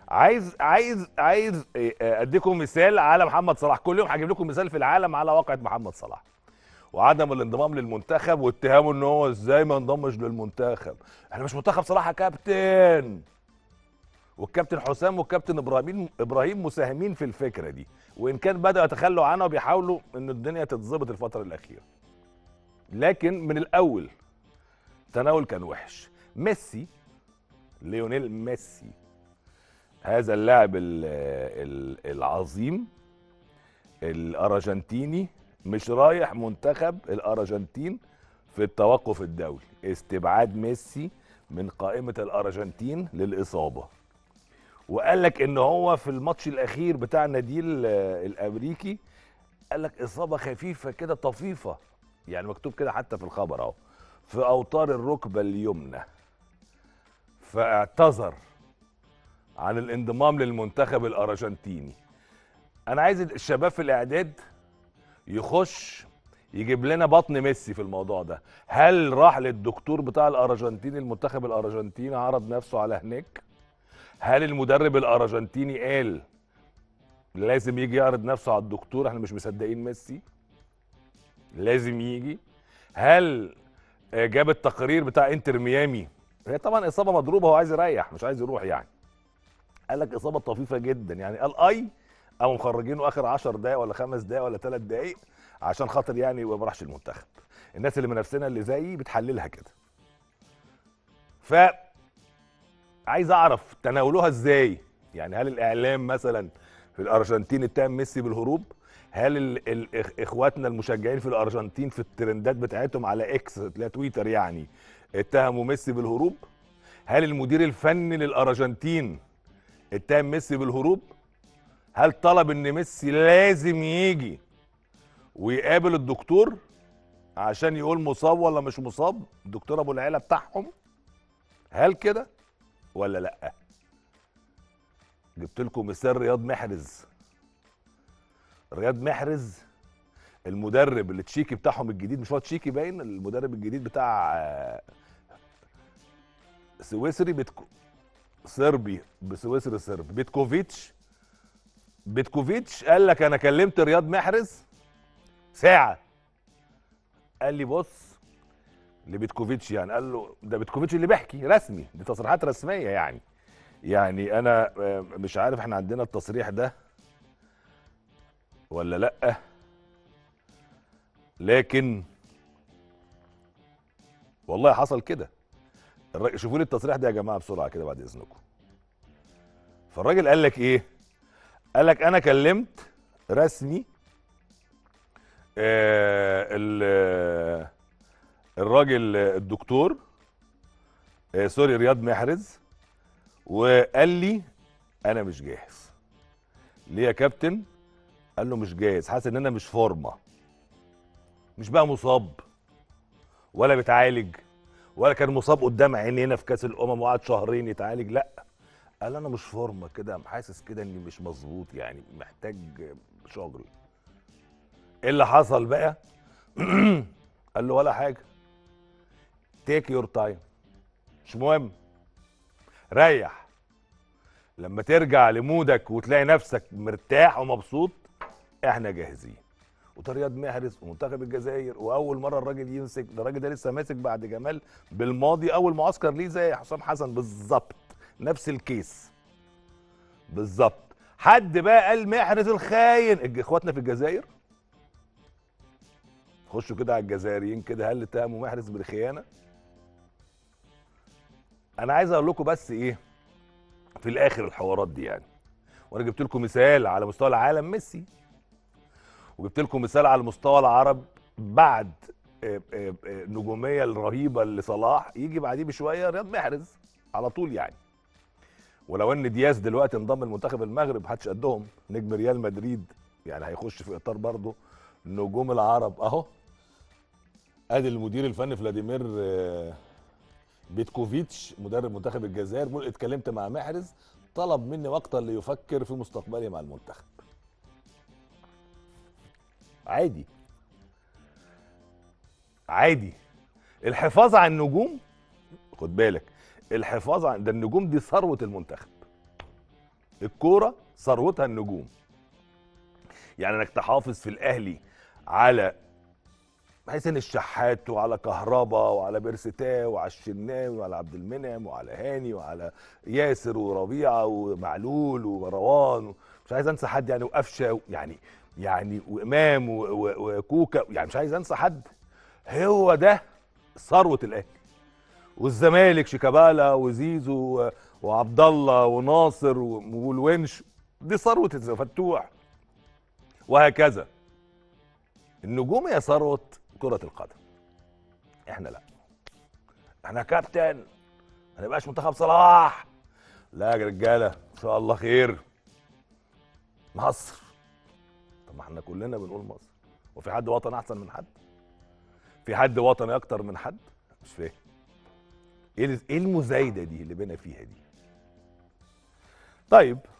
عايز عايز عايز إيه، آه، اديكم مثال على محمد صلاح كل يوم هجيب لكم مثال في العالم على واقعه محمد صلاح وعدم الانضمام للمنتخب واتهامه ان هو ازاي ما انضمش للمنتخب احنا مش منتخب صلاح يا كابتن والكابتن حسام والكابتن ابراهيم ابراهيم مساهمين في الفكره دي وان كان بداوا يتخلوا عنها وبيحاولوا ان الدنيا تتظبط الفتره الاخيره لكن من الاول التناول كان وحش ميسي ليونيل ميسي هذا اللاعب ال- ال- العظيم الارجنتيني مش رايح منتخب الارجنتين في التوقف الدولي استبعاد ميسي من قائمه الارجنتين للاصابه وقال لك ان هو في الماتش الاخير بتاع الناديل آه، الامريكي قال لك اصابه خفيفه كده طفيفه يعني مكتوب كده حتى في الخبر اهو في اوتار الركبه اليمنى فاعتذر عن الانضمام للمنتخب الارجنتيني انا عايز الشباب في الاعداد يخش يجيب لنا بطن ميسي في الموضوع ده هل راح للدكتور بتاع الارجنتين المنتخب الارجنتيني عرض نفسه على هناك هل المدرب الارجنتيني قال لازم يجي يعرض نفسه على الدكتور احنا مش مصدقين ميسي لازم يجي هل آه، جاب التقرير بتاع انتر ميامي هي طبعا اصابه مضروبه هو عايز يريح مش عايز يروح يعني قال لك اصابه طفيفه جدا يعني قال اي قاموا مخرجينه اخر 10 دقائق ولا خمس دقائق ولا ثلاث دقائق عشان خاطر يعني ما راحش المنتخب الناس اللي من نفسنا اللي زيي بتحللها كده ف عايز اعرف تناولوها ازاي يعني هل الاعلام مثلا في الارجنتين اتهم ميسي بالهروب هل ال ال إخ- اخواتنا المشجعين في الارجنتين في الترندات بتاعتهم على اكس تلاقي تويتر يعني اتهموا ميسي بالهروب هل المدير الفني للارجنتين اتهم ميسي بالهروب هل طلب ان ميسي لازم يجي ويقابل الدكتور عشان يقول مصاب ولا مش مصاب الدكتور ابو العيله بتاعهم هل كده ولا لا جبت لكم مثال رياض محرز رياض محرز المدرب اللي تشيكي بتاعهم الجديد مش هو تشيكي باين المدرب الجديد بتاع آه، سويسري بتكو صربي بسويسري صربي بيتكوفيتش بيتكوفيتش قال لك انا كلمت رياض محرز ساعه قال لي بص لبيتكوفيتش يعني قال له ده بيتكوفيتش اللي بيحكي رسمي دي تصريحات رسميه يعني يعني انا آه، مش عارف احنا عندنا التصريح ده ولا لا لكن والله حصل كده الراجل شوفوا لي التصريح ده يا جماعه بسرعه كده بعد اذنكم فالراجل قال لك ايه قال لك انا كلمت رسمي آه ال- آه، الراجل آه، الدكتور آه سوري رياض محرز وقال لي انا مش جاهز ليه يا كابتن قال له مش جاهز حاسس ان انا مش فورمه مش بقى مصاب ولا بيتعالج ولا كان مصاب قدام عينينا في كاس الامم وقعد شهرين يتعالج لا قال انا مش فورمه كده حاسس كده اني مش مظبوط يعني محتاج شغل ايه اللي حصل بقى قال له ولا حاجه تيك يور تايم مش مهم ريح لما ترجع لمودك وتلاقي نفسك مرتاح ومبسوط احنا جاهزين وده رياض محرز ومنتخب الجزائر واول مره الراجل يمسك ده الراجل ده لسه ماسك بعد جمال بالماضي اول معسكر ليه زي حسام حسن بالظبط نفس الكيس بالظبط حد بقى قال محرز الخاين الج- اخواتنا في الجزائر خشوا كده على الجزائريين كده هل اتهموا محرز بالخيانه انا عايز اقول لكم بس ايه في الاخر الحوارات دي يعني وانا جبت لكم مثال على مستوى العالم ميسي وجبت لكم مثال على مستوى العرب بعد آه، آه، آه، النجوميه الرهيبه لصلاح يجي بعديه بشويه رياض محرز على طول يعني ولو ان دياز دلوقتي انضم لمنتخب المغرب محدش قدهم نجم ريال مدريد يعني هيخش في اطار برضه نجوم العرب اهو ادي المدير الفني فلاديمير آه، بيتكوفيتش مدرب منتخب الجزائر بيقول اتكلمت مع محرز طلب مني وقتا ليفكر في مستقبلي مع المنتخب عادي عادي الحفاظ على النجوم خد بالك الحفاظ على ده النجوم دي ثروه المنتخب الكوره ثروتها النجوم يعني انك تحافظ في الاهلي على حسين الشحات وعلى كهربا وعلى بيرستاه وعلى الشناوي وعلى عبد المنعم وعلى هاني وعلى ياسر وربيعه ومعلول ومروان مش عايز انسى حد يعني وقفشه يعني يعني وامام و- و- وكوكا يعني مش عايز انسى حد هو ده ثروه الاهلي والزمالك شيكابالا وزيزو و- وعبد الله وناصر و- والونش دي ثروه فتوح وهكذا النجوم هي ثروه كره القدم احنا لا احنا كابتن ما نبقاش منتخب صلاح لا يا رجاله ان شاء الله خير مصر طب ما احنا كلنا بنقول مصر وفي حد وطني احسن من حد في حد وطني اكتر من حد مش فاهم ايه ايه المزايده دي اللي بينا فيها دي طيب